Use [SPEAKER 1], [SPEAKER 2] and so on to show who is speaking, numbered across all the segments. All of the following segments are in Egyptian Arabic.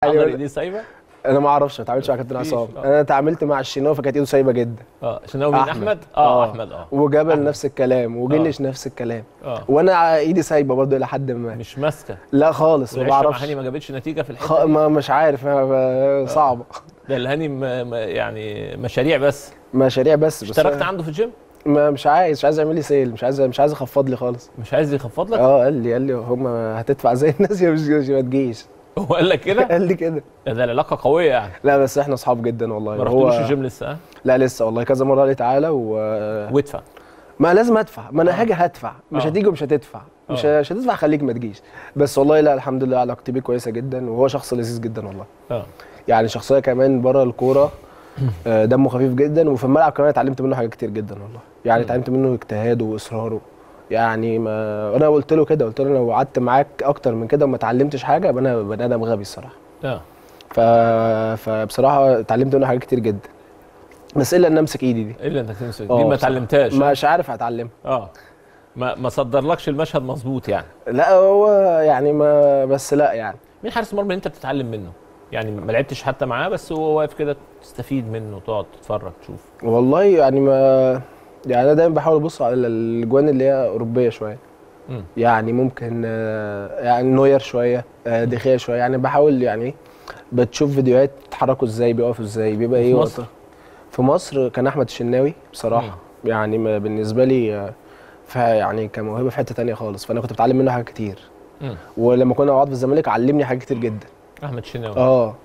[SPEAKER 1] حضري
[SPEAKER 2] يعني
[SPEAKER 1] دي سايبه
[SPEAKER 2] انا ما اعرفش ما اتعاملتش مع كابتن
[SPEAKER 1] مفيش،
[SPEAKER 2] عصام
[SPEAKER 1] آه.
[SPEAKER 2] انا اتعاملت مع الشناوي فكانت ايده سايبه جدا
[SPEAKER 1] اه شناوي مين احمد اه
[SPEAKER 2] آه.
[SPEAKER 1] احمد اه
[SPEAKER 2] وجبل
[SPEAKER 1] أحمد.
[SPEAKER 2] نفس الكلام وجنش نفس الكلام
[SPEAKER 1] اه
[SPEAKER 2] وانا ايدي سايبه برضه الى حد ما
[SPEAKER 1] مش ماسكه
[SPEAKER 2] لا خالص ما
[SPEAKER 1] والعشرة مع
[SPEAKER 2] بعرفش
[SPEAKER 1] هاني ما جابتش نتيجه في الحته
[SPEAKER 2] خ...
[SPEAKER 1] دي.
[SPEAKER 2] ما مش عارف ما- ما- صعبه
[SPEAKER 1] ده الهاني م... م... يعني مشاريع بس
[SPEAKER 2] مشاريع بس بس
[SPEAKER 1] اشتركت
[SPEAKER 2] أنا
[SPEAKER 1] عنده في الجيم
[SPEAKER 2] ما مش عايز مش عايز يعمل لي سيل مش عايز مش عايز يخفض لي خالص
[SPEAKER 1] مش عايز يخفض لك
[SPEAKER 2] اه قال لي قال لي هم هتدفع زي الناس يا مش مش- ما تجيش
[SPEAKER 1] هو قال لك كده
[SPEAKER 2] قال لي كده
[SPEAKER 1] ده ده العلاقه قويه يعني
[SPEAKER 2] لا بس احنا اصحاب جدا والله
[SPEAKER 1] ما رحتلوش الجيم لسه ها
[SPEAKER 2] لا لسه والله كذا مره قال لي تعالى و
[SPEAKER 1] وادفع
[SPEAKER 2] ما لازم ادفع ما انا هاجي هدفع مش
[SPEAKER 1] آه.
[SPEAKER 2] هتيجي ومش هتدفع مش
[SPEAKER 1] آه.
[SPEAKER 2] مش هتدفع خليك ما تجيش بس والله لا الحمد لله علاقتي بيه كويسه جدا وهو شخص لذيذ جدا والله
[SPEAKER 1] اه
[SPEAKER 2] يعني شخصيه كمان بره الكوره آه، دمه خفيف جدا وفي الملعب كمان اتعلمت منه حاجات كتير جدا والله يعني
[SPEAKER 1] مم.
[SPEAKER 2] اتعلمت منه اجتهاده واصراره يعني ما انا قلت له كده قلت له لو قعدت معاك اكتر من كده وما اتعلمتش حاجه يبقى انا بني ادم غبي الصراحه
[SPEAKER 1] اه
[SPEAKER 2] ف... فبصراحه اتعلمت منه حاجات كتير جدا بس الا ان امسك ايدي دي
[SPEAKER 1] ايه اللي انت تمسك دي
[SPEAKER 2] آه،
[SPEAKER 1] ما
[SPEAKER 2] بصراحة.
[SPEAKER 1] اتعلمتهاش
[SPEAKER 2] مش عارف اتعلمها
[SPEAKER 1] اه ما ما صدرلكش المشهد مظبوط يعني
[SPEAKER 2] لا هو يعني ما بس لا يعني
[SPEAKER 1] مين حارس المرمى اللي انت بتتعلم منه يعني ما لعبتش حتى معاه بس هو واقف كده تستفيد منه تقعد تتفرج تشوف
[SPEAKER 2] والله يعني ما يعني انا دايما بحاول ابص على الاجوان اللي هي اوروبيه شويه
[SPEAKER 1] مم.
[SPEAKER 2] يعني ممكن آه، يعني نوير شويه آه، دخيا شويه يعني بحاول يعني إيه، بتشوف فيديوهات اتحركوا ازاي بيقفوا ازاي بيبقى
[SPEAKER 1] في
[SPEAKER 2] ايه
[SPEAKER 1] مصر؟
[SPEAKER 2] وقت- في مصر كان احمد الشناوي بصراحه يعني ما- بالنسبه لي آه، ف- يعني كموهبه في حته تانية خالص فانا كنت بتعلم منه حاجات كتير
[SPEAKER 1] مم.
[SPEAKER 2] ولما كنا مع بعض في الزمالك علمني حاجات كتير جدا
[SPEAKER 1] احمد شناوي
[SPEAKER 2] اه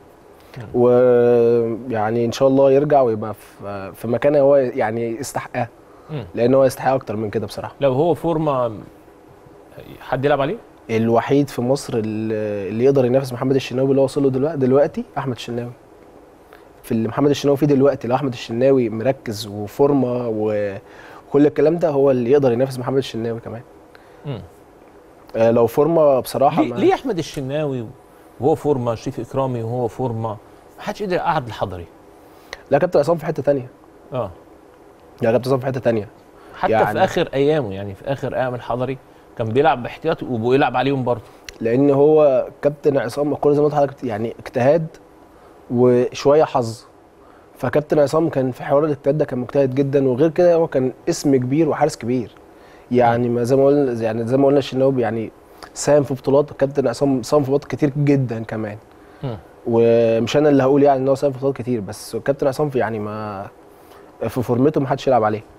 [SPEAKER 2] ويعني ان شاء الله يرجع ويبقى في في مكان هو يعني يستحقها
[SPEAKER 1] مم.
[SPEAKER 2] لان هو يستحق اكتر من كده بصراحه
[SPEAKER 1] لو هو فورمه حد يلعب عليه
[SPEAKER 2] الوحيد في مصر اللي اللي يقدر ينافس محمد الشناوي اللي هو وصل له دلوقتي دلوقتي احمد الشناوي في اللي محمد الشناوي فيه دلوقتي لو احمد الشناوي مركز وفورمه وكل الكلام ده هو اللي يقدر ينافس محمد الشناوي كمان
[SPEAKER 1] مم.
[SPEAKER 2] آه، لو فورمه بصراحه
[SPEAKER 1] ليه,
[SPEAKER 2] ما-
[SPEAKER 1] ليه احمد الشناوي وهو فورمه شريف اكرامي وهو فورمه ما حدش قدر يقعد الحضري
[SPEAKER 2] لا كابتن عصام في حته تانية
[SPEAKER 1] اه
[SPEAKER 2] لا كابتن عصام في حته تانية
[SPEAKER 1] حتى
[SPEAKER 2] يعني-
[SPEAKER 1] في اخر ايامه يعني في اخر ايام الحضري كان بيلعب باحتياط وبيلعب عليهم برضه
[SPEAKER 2] لان هو كابتن عصام الكوره زي ما قلت لحضرتك يعني اجتهاد وشويه حظ فكابتن عصام كان في حوار الاجتهاد ده كان مجتهد جدا وغير كده هو كان اسم كبير وحارس كبير يعني ما زي ما قلنا يعني زي ما قلنا الشناوي يعني ساهم في بطولات كابتن عصام ساهم في بطولات كتير جدا كمان
[SPEAKER 1] مم.
[SPEAKER 2] ومش انا اللي هقول يعني ان هو ساهم في بطولات كتير بس كابتن عصام في يعني ما في فورمته ما حدش يلعب عليه